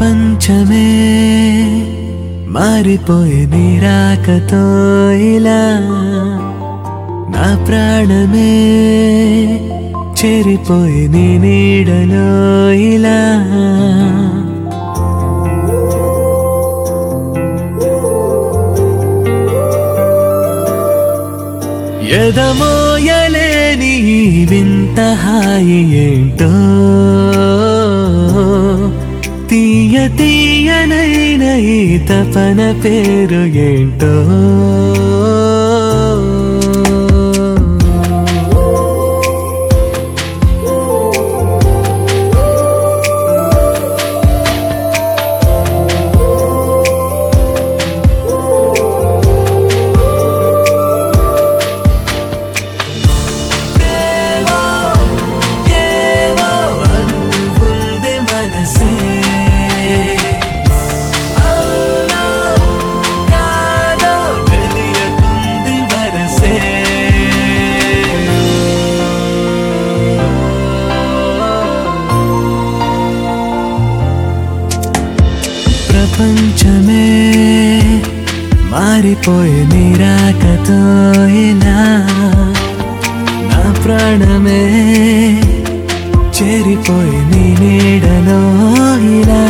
ప్రపంచమే మారిపోయే నిరాకతో ఇలా నా ప్రాణమే చెరిపోయి నీ నీడలో ఇలా ఎదమోయలేని ఈ వింత హాయి ఏంటో తీయ తీయనైన ఈ తపన పేరు ఏంటో ఏవో ఏవో అనుకుంది మనసే అవునో కాదో తెలియకుంది వరసే ప్రపంచమే మారిపోయే నిరాకతో ఇలా నా ప్రాణమే చేరిపోయి నీ నీడలో ఇలా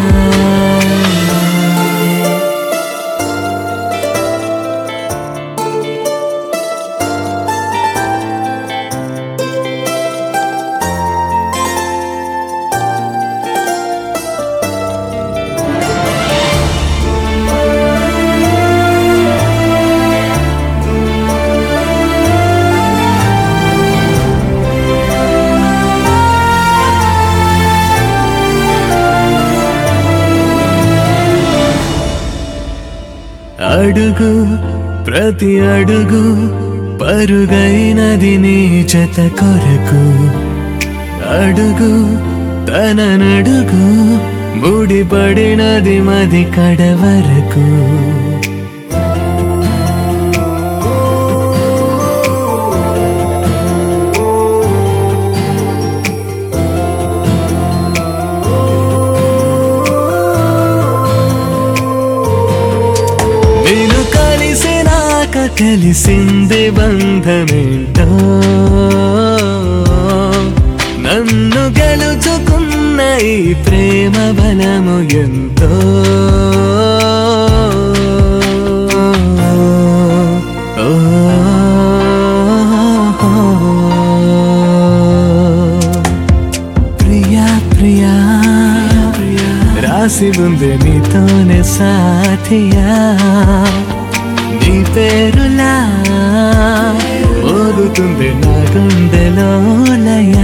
అడుగు ప్రతి అడుగు పరుగైనది నీ జత కొరకు అడుగు తన నడుగు ముడిపడినది మది కడ వరకు నేను కలిసినాక తెలిసింది బంధమేంటో నన్ను గెలుచుకున్న ఈ ప్రేమ బలము ఎంతో ఓ, ప్రియా ప్రియా రాసి ఉంది నీతోనే సాథియా నీ పేరులా మోగుతుంది నా గుండెలో లయ